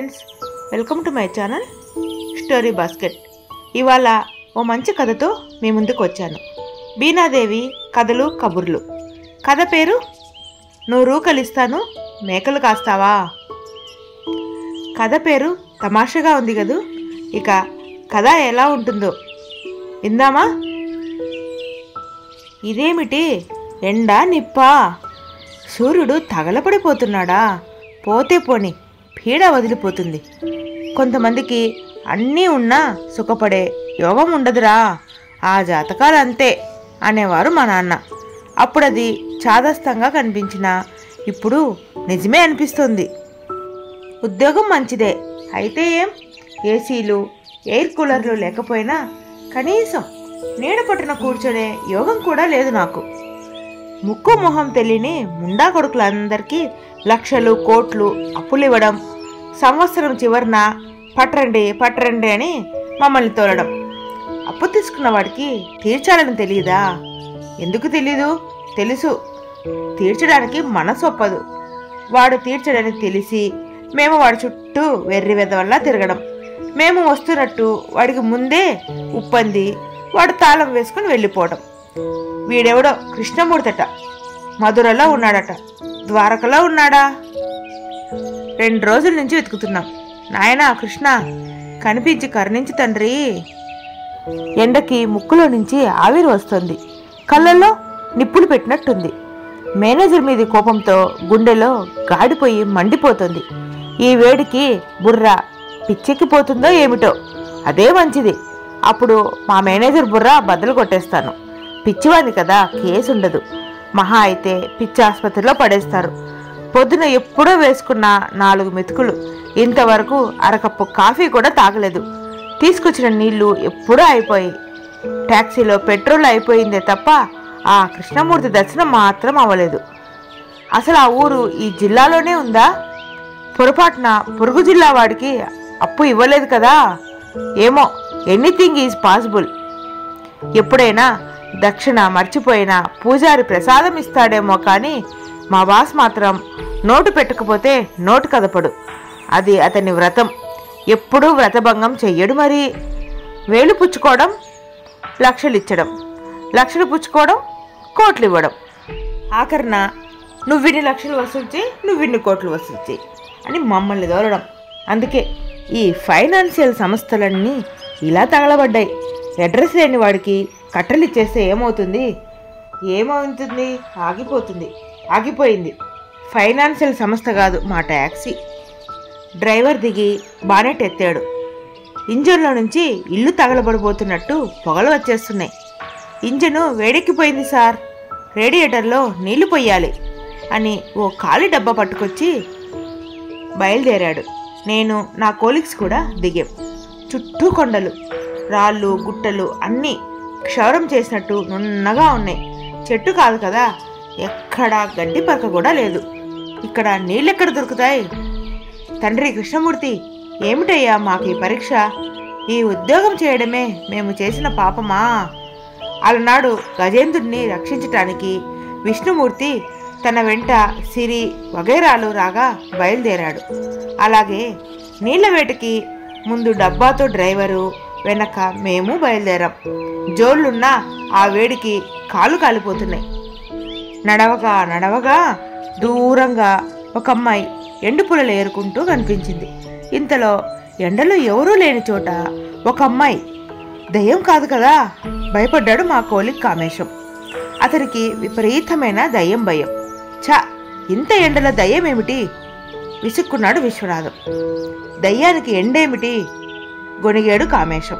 friends welcome to my channel story basket ఇవాళ ఓ మంచి కథతో మీ ముందుకు వచ్చాను బీనాదేవి కథలు కబుర్లు కథ పేరు నువ్వు రూకలిస్తాను మేకలు కాస్తావా కథ పేరు తమాషగా ఉంది కదూ ఇక కథ ఎలా ఉంటుందో విందామా ఇదేమిటి ఎండా నిప్పా సూర్యుడు తగలపడిపోతున్నాడా పోతే పోని పీడ వదిలిపోతుంది కొంతమందికి అన్నీ ఉన్నా సుఖపడే యోగం ఉండదురా ఆ జాతకాలు అంతే అనేవారు మా నాన్న అప్పుడు అది చాదస్తంగా కనిపించినా ఇప్పుడు నిజమే అనిపిస్తుంది ఉద్యోగం మంచిదే అయితే ఏం ఏసీలు ఎయిర్ కూలర్లు లేకపోయినా కనీసం నీడ పట్టున కూర్చొనే యోగం కూడా లేదు నాకు ముక్కు మొహం తెలియని ముండా కొడుకులందరికీ లక్షలు కోట్లు అప్పులు ఇవ్వడం సంవత్సరం చివరిన పట్రండి పట్రండి అని మమ్మల్ని తోలడం అప్పు తీసుకున్న వాడికి తీర్చాలని తెలియదా ఎందుకు తెలీదు తెలుసు తీర్చడానికి మనసు ఒప్పదు వాడు తీర్చడని తెలిసి మేము వాడి చుట్టూ వెర్రి వెదవల్లా తిరగడం మేము వస్తున్నట్టు వాడికి ముందే ఉప్పంది వాడు తాళం వేసుకుని వెళ్ళిపోవడం వీడెవడో కృష్ణమూర్తట మధురలో ఉన్నాడట ద్వారకలో ఉన్నాడా రెండు రోజుల నుంచి వెతుకుతున్నాం నాయనా కృష్ణ కనిపించి కరుణించి తండ్రి ఎండకి ముక్కులో నుంచి ఆవిరి వస్తుంది కళ్ళల్లో నిప్పులు పెట్టినట్టుంది మేనేజర్ మీది కోపంతో గుండెలో గాడిపోయి మండిపోతుంది ఈ వేడికి బుర్ర పిచ్చెక్కిపోతుందో ఏమిటో అదే మంచిది అప్పుడు మా మేనేజర్ బుర్ర బద్దలు కొట్టేస్తాను పిచ్చివాది కదా కేసు ఉండదు మహా అయితే పిచ్చి ఆసుపత్రిలో పడేస్తారు పొద్దున ఎప్పుడో వేసుకున్న నాలుగు మెతుకులు ఇంతవరకు అరకప్పు కాఫీ కూడా తాగలేదు తీసుకొచ్చిన నీళ్లు ఎప్పుడూ అయిపోయి ట్యాక్సీలో పెట్రోల్ అయిపోయిందే తప్ప ఆ కృష్ణమూర్తి దర్శనం మాత్రం అవ్వలేదు అసలు ఆ ఊరు ఈ జిల్లాలోనే ఉందా పొరపాటున పొరుగు జిల్లా వాడికి అప్పు ఇవ్వలేదు కదా ఏమో ఎనీథింగ్ ఈజ్ పాసిబుల్ ఎప్పుడైనా దక్షిణ మర్చిపోయినా పూజారి ప్రసాదం ఇస్తాడేమో కానీ మా బాస్ మాత్రం నోటు పెట్టకపోతే నోటు కదపడు అది అతని వ్రతం ఎప్పుడూ వ్రతభంగం చెయ్యడు మరి వేలు పుచ్చుకోవడం లక్షలు ఇచ్చడం లక్షలు పుచ్చుకోవడం కోట్లు ఇవ్వడం ఆఖరిన నువ్విన్ని లక్షలు వసూలు చేయి నువ్విన్ని కోట్లు వసూలు చేయి అని మమ్మల్ని దోరడం అందుకే ఈ ఫైనాన్షియల్ సంస్థలన్నీ ఇలా తగలబడ్డాయి అడ్రస్ లేని వాడికి కట్టలు ఇచ్చేస్తే ఏమవుతుంది ఏమవుతుంది ఆగిపోతుంది ఆగిపోయింది ఫైనాన్షియల్ సంస్థ కాదు మా ట్యాక్సీ డ్రైవర్ దిగి బానెట్ ఎత్తాడు ఇంజన్లో నుంచి ఇల్లు తగలబడిపోతున్నట్టు పొగలు వచ్చేస్తున్నాయి ఇంజను వేడెక్కిపోయింది సార్ రేడియేటర్లో నీళ్లు పొయ్యాలి అని ఓ ఖాళీ డబ్బా పట్టుకొచ్చి బయలుదేరాడు నేను నా కోలిక్స్ కూడా దిగాం చుట్టూ కొండలు రాళ్ళు గుట్టలు అన్నీ క్షౌరం చేసినట్టు నున్నగా ఉన్నాయి చెట్టు కాదు కదా ఎక్కడా గడ్డి పరక కూడా లేదు ఇక్కడ నీళ్ళెక్కడ దొరుకుతాయి తండ్రి కృష్ణమూర్తి ఏమిటయ్యా మాకు ఈ పరీక్ష ఈ ఉద్యోగం చేయడమే మేము చేసిన పాపమా అలనాడు గజేంద్రుడిని రక్షించటానికి విష్ణుమూర్తి తన వెంట సిరి వగైరాలు రాగా బయలుదేరాడు అలాగే నీళ్ల వేటకి ముందు డబ్బాతో డ్రైవరు వెనక మేము బయలుదేరాం జోళ్ళున్న ఆ వేడికి కాలు కాలిపోతున్నాయి నడవగా నడవగా దూరంగా ఒక అమ్మాయి ఎండు పుల్లలు ఏరుకుంటూ కనిపించింది ఇంతలో ఎండలో ఎవరూ లేని చోట ఒక అమ్మాయి దయ్యం కాదు కదా భయపడ్డాడు మా కోలిక్ కామేశం అతనికి విపరీతమైన దయ్యం భయం ఛ ఇంత ఎండలో దయ్యం ఏమిటి విసుక్కున్నాడు విశ్వనాథం దయ్యానికి ఎండేమిటి గొనిగాడు కామేశం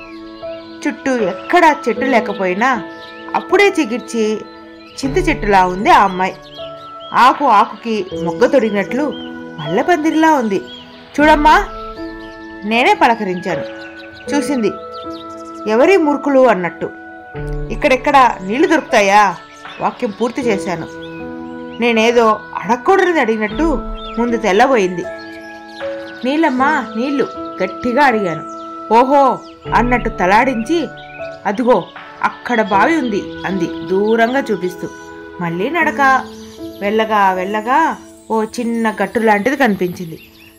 చుట్టూ ఎక్కడా చెట్టు లేకపోయినా అప్పుడే చిగిర్చి చింత చెట్టులా ఉంది ఆ అమ్మాయి ఆకు ఆకుకి మొగ్గ తొడిగినట్లు మల్లెపందిరిలా ఉంది చూడమ్మా నేనే పలకరించాను చూసింది ఎవరి మూర్ఖులు అన్నట్టు ఇక్కడెక్కడ నీళ్లు దొరుకుతాయా వాక్యం పూర్తి చేశాను నేనేదో అడగకూడదని అడిగినట్టు ముందు తెల్లబోయింది నీళ్ళమ్మా నీళ్లు గట్టిగా అడిగాను ఓహో అన్నట్టు తలాడించి అదిగో అక్కడ బావి ఉంది అంది దూరంగా చూపిస్తూ మళ్ళీ నడక వెళ్ళగా వెళ్ళగా ఓ చిన్న గట్టు లాంటిది కనిపించింది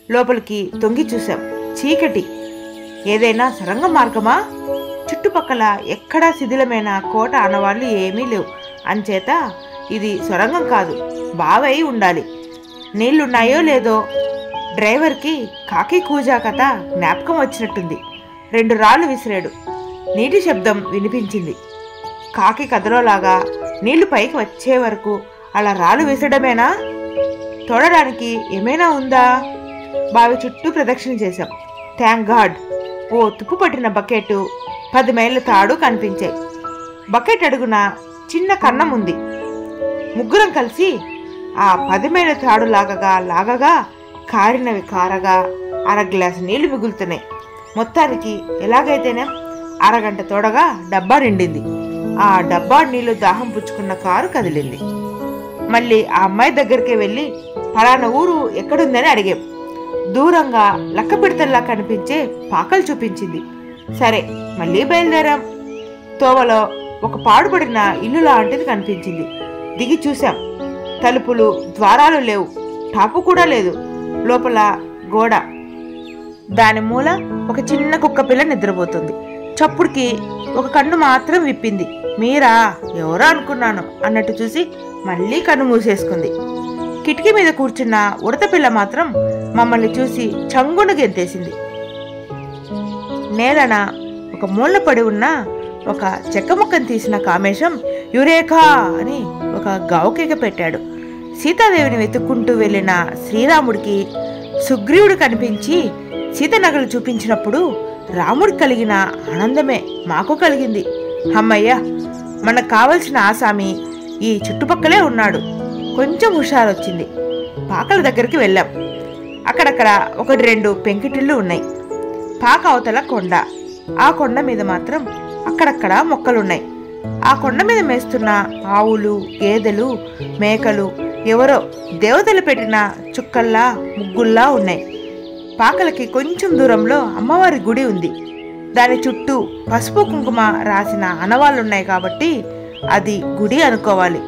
లోపలికి తొంగి చూశాం చీకటి ఏదైనా సొరంగ మార్గమా చుట్టుపక్కల ఎక్కడా శిథిలమైన కోట ఆనవాళ్ళు ఏమీ లేవు అంచేత ఇది సొరంగం కాదు బావై ఉండాలి నీళ్లున్నాయో లేదో డ్రైవర్కి కాకి కూజా కథ జ్ఞాపకం వచ్చినట్టుంది రెండు రాళ్ళు విసిరాడు నీటి శబ్దం వినిపించింది కాకి కథలోలాగా నీళ్లు పైకి వచ్చే వరకు అలా రాళ్ళు విసడమేనా తోడడానికి ఏమైనా ఉందా బావి చుట్టూ ప్రదక్షిణ చేశాం థ్యాంక్ గాడ్ ఓ తుప్పు పట్టిన బకెట్ పది మైళ్ళ తాడు కనిపించాయి బకెట్ అడుగున చిన్న కన్నం ఉంది ముగ్గురం కలిసి ఆ పది మైళ్ళ తాడు లాగగా లాగగా కారినవి కారగా అర గ్లాసు నీళ్లు మిగులుతున్నాయి మొత్తానికి ఎలాగైతేనే అరగంట తోడగా డబ్బా నిండింది ఆ డబ్బా నీళ్లు దాహం పుచ్చుకున్న కారు కదిలింది మళ్ళీ ఆ అమ్మాయి దగ్గరికి వెళ్ళి ఫలానా ఊరు ఎక్కడుందని అడిగాం దూరంగా లక్క పిడతల్లా కనిపించే పాకలు చూపించింది సరే మళ్ళీ బయలుదేరాం తోవలో ఒక పాడుపడిన ఇల్లు లాంటిది కనిపించింది దిగి చూశాం తలుపులు ద్వారాలు లేవు టాపు కూడా లేదు లోపల గోడ దాని మూల ఒక చిన్న కుక్క పిల్ల నిద్రపోతుంది చప్పుడుకి ఒక కన్ను మాత్రం విప్పింది మీరా ఎవరో అనుకున్నాను అన్నట్టు చూసి మళ్ళీ కన్ను మూసేసుకుంది కిటికీ మీద కూర్చున్న ఉడత పిల్ల మాత్రం మమ్మల్ని చూసి చంగున గెంతేసింది నేలన ఒక మూల పడి ఉన్న ఒక చెక్క ముక్కను తీసిన కామేశం యురేఖా అని ఒక గావుకేక పెట్టాడు సీతాదేవిని వెతుక్కుంటూ వెళ్ళిన శ్రీరాముడికి సుగ్రీవుడు కనిపించి సీత నగలు చూపించినప్పుడు రాముడికి కలిగిన ఆనందమే మాకు కలిగింది అమ్మయ్య మనకు కావలసిన ఆసామి ఈ చుట్టుపక్కలే ఉన్నాడు కొంచెం హుషారొచ్చింది పాకల దగ్గరికి వెళ్ళాం అక్కడక్కడ ఒకటి రెండు పెంకిటిళ్ళు ఉన్నాయి పాక అవతల కొండ ఆ కొండ మీద మాత్రం అక్కడక్కడ మొక్కలున్నాయి ఆ కొండ మీద మేస్తున్న ఆవులు గేదెలు మేకలు ఎవరో దేవతలు పెట్టిన చుక్కల్లా ముగ్గుల్లా ఉన్నాయి పాకలకి కొంచెం దూరంలో అమ్మవారి గుడి ఉంది దాని చుట్టూ పసుపు కుంకుమ రాసిన ఆనవాళ్ళున్నాయి కాబట్టి అది గుడి అనుకోవాలి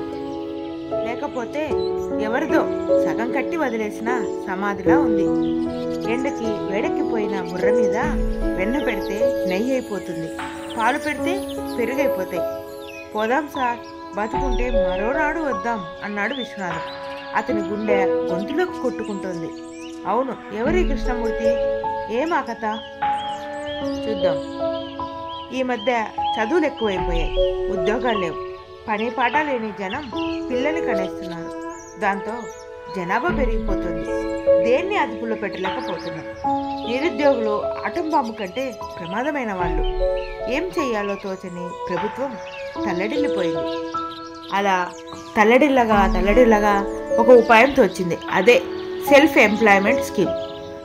లేకపోతే ఎవరిదో సగం కట్టి వదిలేసిన సమాధిలా ఉంది ఎండకి వేడెక్కిపోయిన బుర్ర మీద వెన్న పెడితే నెయ్యి అయిపోతుంది పాలు పెడితే పెరుగైపోతాయి పోదాం సార్ బతుకుంటే మరోనాడు వద్దాం అన్నాడు విశ్వనాథం అతని గుండె గొంతులోకి కొట్టుకుంటోంది అవును ఎవరి కృష్ణమూర్తి ఏం ఆ కథ చూద్దాం ఈ మధ్య చదువులు ఎక్కువైపోయాయి ఉద్యోగాలు లేవు పని పాట లేని జనం పిల్లల్ని కనేస్తున్నారు దాంతో జనాభా పెరిగిపోతుంది దేన్ని అదుపులో పెట్టలేకపోతున్నాం నిరుద్యోగులు ఆటం బాంబు కంటే ప్రమాదమైన వాళ్ళు ఏం చెయ్యాలో తోచని ప్రభుత్వం తల్లడిల్లిపోయింది అలా తల్లడిల్లగా తల్లడిల్లగా ఒక ఉపాయం తోచింది అదే సెల్ఫ్ ఎంప్లాయ్మెంట్ స్కీమ్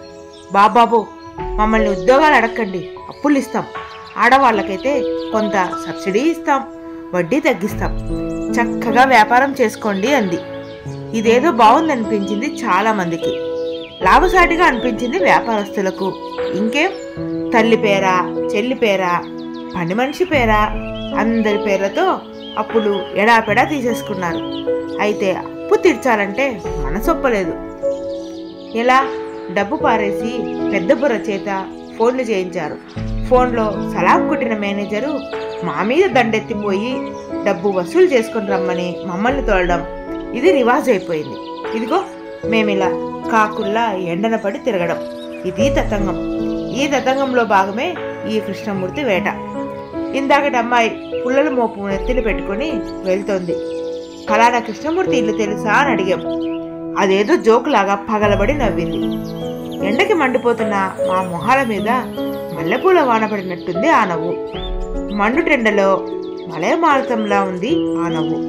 బాబాబు మమ్మల్ని ఉద్యోగాలు అడగండి అప్పులు ఇస్తాం ఆడవాళ్ళకైతే కొంత సబ్సిడీ ఇస్తాం వడ్డీ తగ్గిస్తాం చక్కగా వ్యాపారం చేసుకోండి అంది ఇదేదో బాగుందనిపించింది చాలా మందికి లాభసాటిగా అనిపించింది వ్యాపారస్తులకు ఇంకేం తల్లి పేరా చెల్లి పేరా పని మనిషి పేరా అందరి పేర్లతో అప్పులు ఎడాపెడా తీసేసుకున్నారు అయితే అప్పు తీర్చాలంటే మనసొప్పలేదు ఎలా డబ్బు పారేసి పెద్ద బుర్ర చేత ఫోన్లు చేయించారు ఫోన్లో సలాం కుట్టిన మేనేజరు మా మీద దండెత్తిపోయి డబ్బు వసూలు చేసుకుని రమ్మని మమ్మల్ని తోలడం ఇది రివాజ్ అయిపోయింది ఇదిగో మేమిలా కాకుల్లా ఎండన పడి తిరగడం ఇది తతంగం ఈ తతంగంలో భాగమే ఈ కృష్ణమూర్తి వేట ఇందాకటి అమ్మాయి పుల్లల మోపు నెత్తిన పెట్టుకొని వెళ్తోంది ఫలానా కృష్ణమూర్తి ఇల్లు తెలుసా అని అడిగాం అదేదో జోకులాగా పగలబడి నవ్వింది ఎండకి మండిపోతున్న మా మొహాల మీద మల్లెపూల వాన పడినట్టుంది ఆ నవ్వు మండుటెండలో మలయమారుతంలా ఉంది ఆ నవ్వు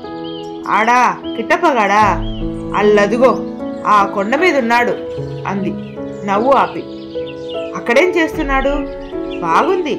ఆడా కిట్టపగాడా అల్లదుగో ఆ కొండ మీద ఉన్నాడు అంది నవ్వు ఆపి అక్కడేం చేస్తున్నాడు బాగుంది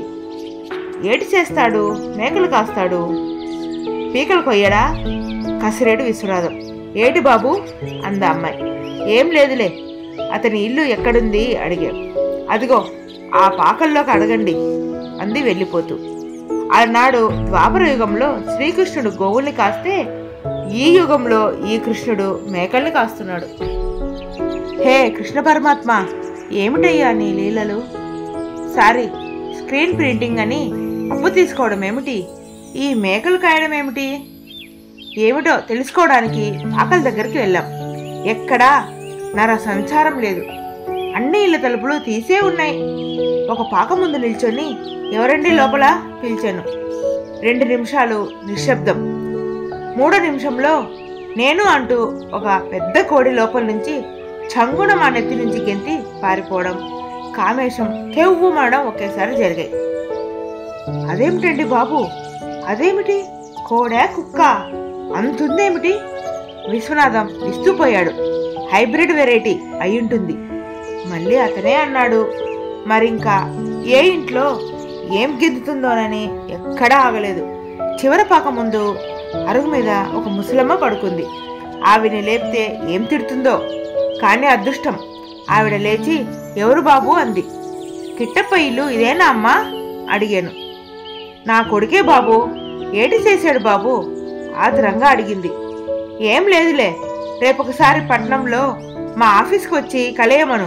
ఏటి చేస్తాడు మేకలు కాస్తాడు పీకలు కొయ్యడా కసిరేడు విశ్వనాథం ఏటి బాబు అంద అమ్మాయి ఏం లేదులే అతని ఇల్లు ఎక్కడుంది అడిగాం అదిగో ఆ పాకల్లోకి అడగండి అంది వెళ్ళిపోతూ ఆనాడు ద్వాపర యుగంలో శ్రీకృష్ణుడు గోవుల్ని కాస్తే ఈ యుగంలో ఈ కృష్ణుడు మేకల్ని కాస్తున్నాడు హే కృష్ణ పరమాత్మ ఏమిటయ్యా నీ లీలలు సారీ స్క్రీన్ ప్రింటింగ్ అని అప్పు తీసుకోవడం ఏమిటి ఈ మేకలు కాయడం ఏమిటి ఏమిటో తెలుసుకోవడానికి పాకల దగ్గరికి వెళ్ళాం ఎక్కడా నర సంచారం లేదు అన్ని ఇళ్ళ తలుపులు తీసే ఉన్నాయి ఒక పాక ముందు నిల్చొని ఎవరండి లోపల పిలిచాను రెండు నిమిషాలు నిశ్శబ్దం మూడో నిమిషంలో నేను అంటూ ఒక పెద్ద కోడి లోపల నుంచి చంగున మా నెత్తి నుంచి గెంతి పారిపోవడం కామేశం కెవ్వుమనడం ఒకేసారి జరిగాయి అదేమిటండి బాబు అదేమిటి కోడా కుక్క అంతుందేమిటి విశ్వనాథం ఇస్తూపోయాడు హైబ్రిడ్ వెరైటీ అయ్యుంటుంది మళ్ళీ అతనే అన్నాడు మరింకా ఏ ఇంట్లో ఏం గెంతుతుందోనని ఎక్కడా ఆగలేదు చివర పాక ముందు అరుగు మీద ఒక ముసలమ్మ పడుకుంది ఆవిడని లేపితే ఏం తిడుతుందో కానీ అదృష్టం ఆవిడ లేచి ఎవరు బాబు అంది కిట్టప్ప ఇల్లు ఇదేనా అమ్మా అడిగాను నా కొడుకే బాబు ఏటి చేశాడు బాబు ఆదరంగా అడిగింది ఏం లేదులే రేపొకసారి పట్నంలో మా ఆఫీస్కి వచ్చి కలయమను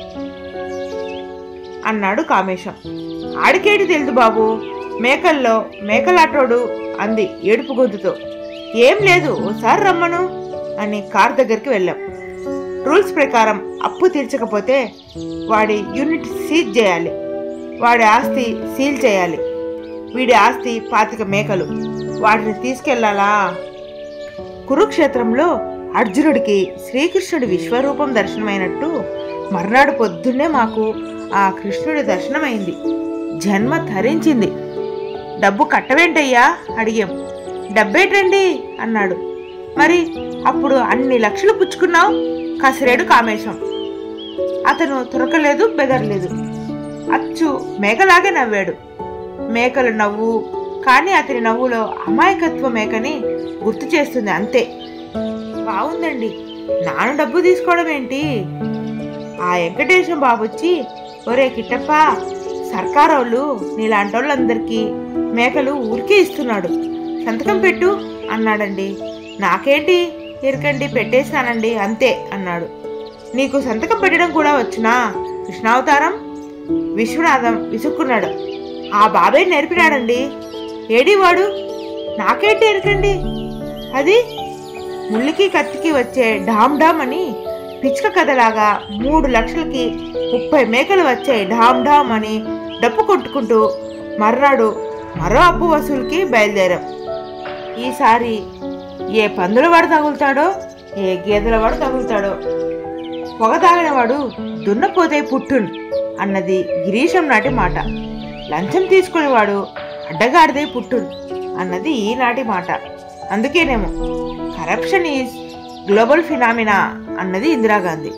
అన్నాడు కామేశం ఆడికేటి తెలుదు బాబు మేకల్లో మేకలాటోడు అంది ఏడుపు గొంతుతో ఏం లేదు ఓసారి రమ్మను అని కార్ దగ్గరికి వెళ్ళాం రూల్స్ ప్రకారం అప్పు తీర్చకపోతే వాడి యూనిట్ సీజ్ చేయాలి వాడి ఆస్తి సీల్ చేయాలి వీడి ఆస్తి పాతిక మేకలు వాటిని తీసుకెళ్లాలా కురుక్షేత్రంలో అర్జునుడికి శ్రీకృష్ణుడి విశ్వరూపం దర్శనమైనట్టు మర్నాడు పొద్దున్నే మాకు ఆ కృష్ణుడి దర్శనమైంది జన్మ ధరించింది డబ్బు కట్టవేంటయ్యా అడిగాం డబ్బేటండి అన్నాడు మరి అప్పుడు అన్ని లక్షలు పుచ్చుకున్నావు కసిరేడు కామేశం అతను తురకలేదు బెదరలేదు అచ్చు మేకలాగే నవ్వాడు మేకల నవ్వు కానీ అతని నవ్వులో అమాయకత్వ మేకని గుర్తు చేస్తుంది అంతే బాగుందండి నాన్న డబ్బు తీసుకోవడం ఏంటి ఆ వెంకటేశం బాబు వచ్చి ఒరే కిట్టప్ప సర్కారోళ్ళు నీలాంటోళ్ళందరికీ మేకలు ఊరికే ఇస్తున్నాడు సంతకం పెట్టు అన్నాడండి నాకేంటి ఎరకండి పెట్టేసినానండి అంతే అన్నాడు నీకు సంతకం పెట్టడం కూడా వచ్చునా కృష్ణావతారం విశ్వనాథం విసుక్కున్నాడు ఆ బాబే నేర్పినాడండి ఏడి వాడు నాకేంటి ఎరకండి అది ముళ్ళకి కత్తికి వచ్చే డామ్ డామ్ అని పిచ్చుక కథలాగా మూడు లక్షలకి ముప్పై మేకలు వచ్చాయి డామ్ డామ్ అని డప్పు కొట్టుకుంటూ మర్నాడు మరో అప్పు వసూలుకి బయలుదేరాం ఈసారి ఏ పందుల వాడు తగులుతాడో ఏ గేదెల వాడు తగులుతాడో పొగ తాగినవాడు దున్నపోతే పుట్టున్ అన్నది గిరీశం నాటి మాట లంచం తీసుకునేవాడు అడ్డగాడిదే పుట్టున్ అన్నది ఈనాటి మాట అందుకేనేమో కరప్షన్ ఈజ్ గ్లోబల్ ఫినామినా అన్నది ఇందిరాగాంధీ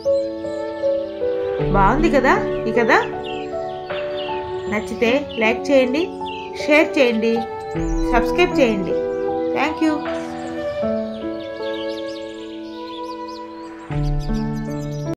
బాగుంది కదా ఈ కదా నచ్చితే లైక్ చేయండి షేర్ చేయండి సబ్స్క్రైబ్ చేయండి థ్యాంక్ యూ